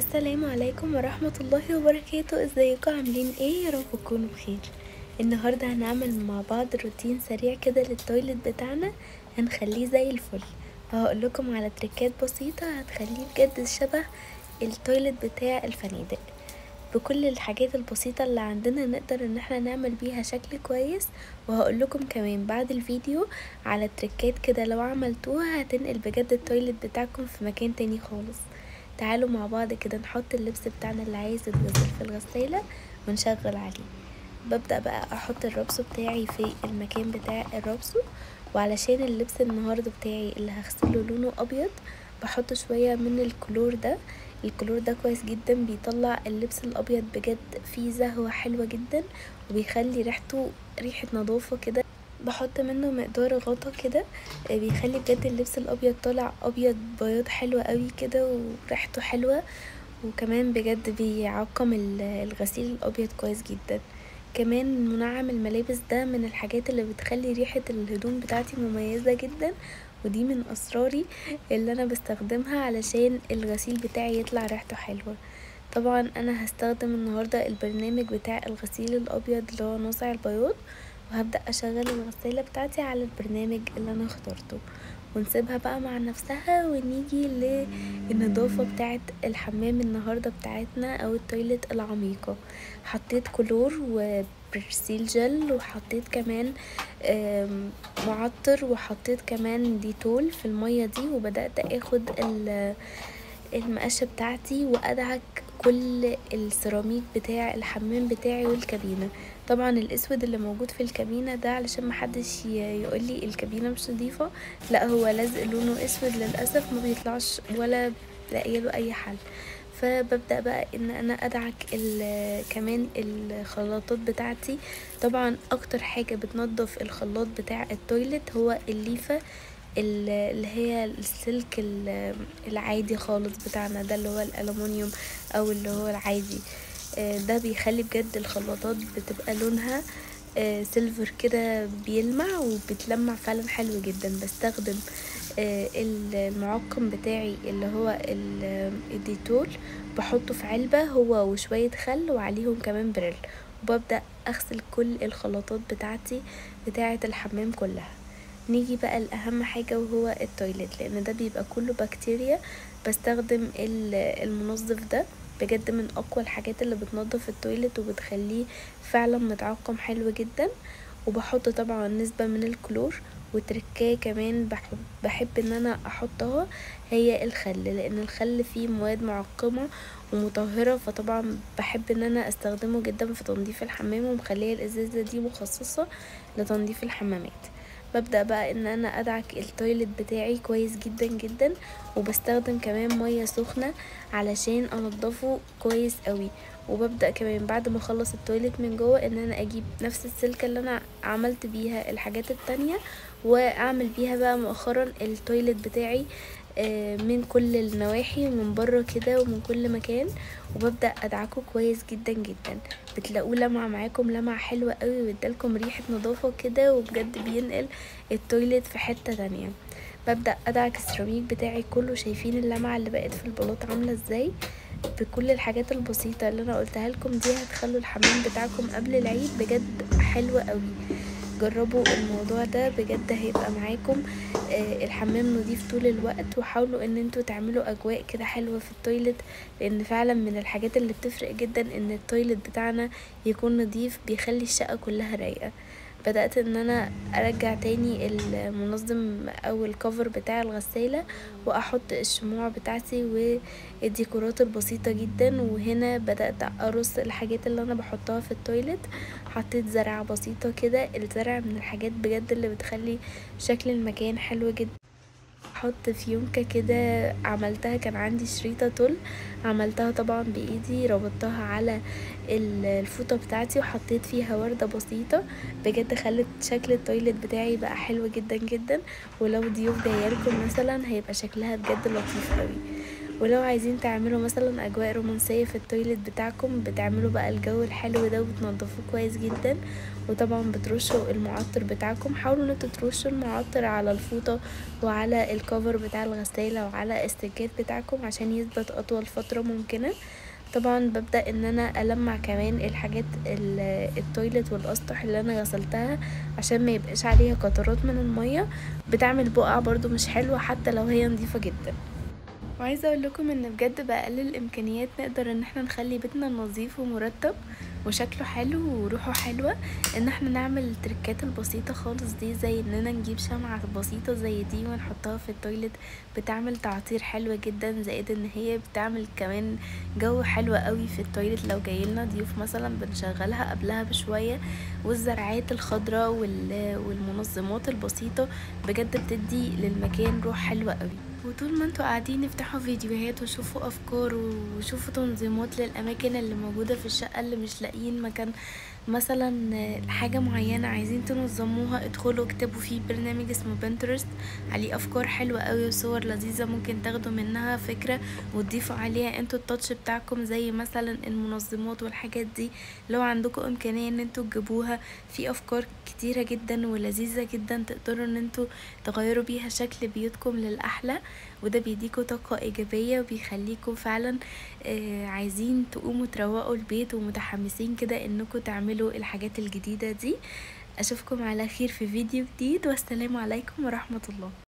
السلام عليكم ورحمة الله وبركاته ازيكم عاملين ايه يا رب تكونوا بخير النهاردة هنعمل مع بعض روتين سريع كده للتويلت بتاعنا هنخليه زي الفل وهقول لكم على تريكات بسيطة هتخليه بجد شبه التويلت بتاع الفنادق بكل الحاجات البسيطة اللي عندنا نقدر ان احنا نعمل بيها شكل كويس وهقول لكم كمان بعد الفيديو على تريكات كده لو عملتوها هتنقل بجد التويلت بتاعكم في مكان تاني خالص تعالوا مع بعض كده نحط اللبس بتاعنا اللي عايز يتغسل في الغسالة ونشغل عليه ببدأ بقى احط الربسو بتاعي في المكان بتاع الربسو وعلشان اللبس النهاردة بتاعي اللي هغسله لونه ابيض بحط شوية من الكلور ده الكلور ده كويس جدا بيطلع اللبس الابيض بجد فيه زهوة حلوة جدا وبيخلي ريحته ريحة نظافة كده بحط منه مقدار غطا كده بيخلي بجد اللبس الابيض طالع ابيض بياض حلو قوي كده وريحته حلوة وكمان بجد بيعقم الغسيل الابيض كويس جدا كمان منعم الملابس ده من الحاجات اللي بتخلي ريحة الهدوم بتاعتي مميزة جدا ودي من اسراري اللي انا بستخدمها علشان الغسيل بتاعي يطلع ريحته حلوة طبعا انا هستخدم النهاردة البرنامج بتاع الغسيل الابيض اللي هو ناصع البياض وهبدأ أشغل الغسالة بتاعتي على البرنامج اللي أنا اخترته ونسيبها بقى مع نفسها ونيجي للنظافة بتاعت الحمام النهاردة بتاعتنا أو التويلت العميقة حطيت كلور وبرسيل جل وحطيت كمان معطر وحطيت كمان ديتول في المية دي وبدأت اخد المقشة بتاعتي وأدعك كل السيراميك بتاع الحمام بتاعي والكابينة طبعا الاسود اللي موجود في الكابينة ده علشان محدش يقولي الكابينة مش نظيفة لا هو لازق لونه اسود للأسف ما بيطلعش ولا لاقيه له اي حل فببدأ بقى ان انا ادعك كمان الخلاطات بتاعتي طبعا اكتر حاجة بتنظف الخلاط بتاع التويلت هو الليفة اللي هي السلك العادي خالص بتاعنا ده اللي هو الالومنيوم او اللي هو العادي ده بيخلي بجد الخلاطات بتبقى لونها سيلفر كده بيلمع وبتلمع فعلا حلو جدا بستخدم المعقم بتاعي اللي هو الديتول بحطه في علبة هو وشوية خل وعليهم كمان بريل وببدأ اغسل كل الخلاطات بتاعتي بتاعة الحمام كلها نيجي بقى لأهم حاجة وهو التويلت لأن ده بيبقى كله بكتيريا بستخدم المنظف ده بجد من أقوى الحاجات اللي بتنظف التويلت وبتخليه فعلا متعقم حلو جدا وبحط طبعا نسبة من الكلور وتركاية كمان بحب, بحب ان انا احطها هي الخل لان الخل فيه مواد معقمة ومطهرة فطبعا بحب ان انا استخدمه جدا في تنظيف الحمام ومخليه الازازة دي مخصصة لتنظيف الحمامات ببدأ بقى ان انا ادعك التويلت بتاعي كويس جدا جدا وبستخدم كمان مية سخنة علشان انضفه كويس قوي وببدأ كمان بعد ما اخلص التويلت من جوه ان انا اجيب نفس السلكة اللي انا عملت بيها الحاجات التانية واعمل بيها بقى مؤخرا التويلت بتاعي من كل النواحي ومن بره كده ومن كل مكان وببدأ ادعكه كويس جدا جدا بتلاقوه لمع معاكم لمعة حلوة قوي ويدالكم ريحة نظافة كده وبجد بينقل التويلت في حتة تانية ببدأ ادعك السيراميك بتاعي كله شايفين اللمعة اللي بقت في البلاط عاملة ازاي بكل الحاجات البسيطة اللي انا قلتها لكم دي هتخلوا الحمام بتاعكم قبل العيد بجد حلوة قوي جربوا الموضوع ده بجد هيبقى معاكم آه الحمام نضيف طول الوقت وحاولوا ان انتوا تعملوا اجواء كده حلوة في التويلت لان فعلا من الحاجات اللي بتفرق جدا ان التويلت بتاعنا يكون نضيف بيخلي الشقة كلها رايقة بدأت ان انا ارجع تاني المنظم او الكفر بتاع الغسالة واحط الشموع بتاعتي والديكورات البسيطة جدا وهنا بدأت ارص الحاجات اللي انا بحطها في التويلت حطيت زرع بسيطة كده الزرع من الحاجات بجد اللي بتخلي شكل المكان حلو جدا احط فيونكة كده عملتها كان عندي شريطة تل عملتها طبعا بايدي ربطتها على الفوطة بتاعتي وحطيت فيها وردة بسيطة بجد خلت شكل التويلت بتاعي بقى حلو جدا جدا ولو ضيوف جايالكم مثلا هيبقى شكلها بجد لطيف قوي ولو عايزين تعملوا مثلا اجواء رومانسيه في التويلت بتاعكم بتعملوا بقى الجو الحلو ده وبتنضفوه كويس جدا وطبعا بترشوا المعطر بتاعكم حاولوا ان انتوا ترشوا المعطر على الفوطه وعلى الكفر بتاع الغساله وعلى السلكات بتاعكم عشان يثبت اطول فتره ممكنه طبعا ببدأ ان انا المع كمان الحاجات التويلت والاسطح اللي انا غسلتها عشان ما يبقاش عليها قطرات من المية بتعمل بقع برضو مش حلوة حتى لو هي نظيفة جدا وعايزة اقول لكم ان بجد بأقل الامكانيات نقدر ان احنا نخلي بيتنا نظيف ومرتب وشكله حلو وروحه حلوة ان احنا نعمل التركات البسيطة خالص دي زي اننا نجيب شمعة بسيطة زي دي ونحطها في التويلت بتعمل تعطير حلو جدا زائد ان هي بتعمل كمان جو حلو قوي في التويلت لو جايلنا ضيوف مثلا بنشغلها قبلها بشوية والزرعات الخضراء والمنظمات البسيطة بجد بتدي للمكان روح حلوة قوي وطول ما انتوا قاعدين افتحوا فيديوهات وشوفوا افكار وشوفوا تنظيمات للاماكن اللي موجوده في الشقه اللي مش لاقيين مكان مثلا حاجة معينة عايزين تنظموها ادخلوا اكتبوا فيه برنامج اسمه بنترست عليه افكار حلوة قوي وصور لذيذة ممكن تاخدوا منها فكرة وتضيفوا عليها انتوا التاتش بتاعكم زي مثلا المنظمات والحاجات دي لو عندكم امكانية ان انتوا تجيبوها في افكار كتيرة جدا ولذيذة جدا تقدروا ان انتوا تغيروا بيها شكل بيوتكم للاحلى وده بيديكوا طاقة ايجابية وبيخليكوا فعلا آه عايزين تقوموا تروقوا البيت ومتحمسين كده انكم تعملوا الحاجات الجديدة دي اشوفكم على خير في فيديو جديد والسلام عليكم ورحمة الله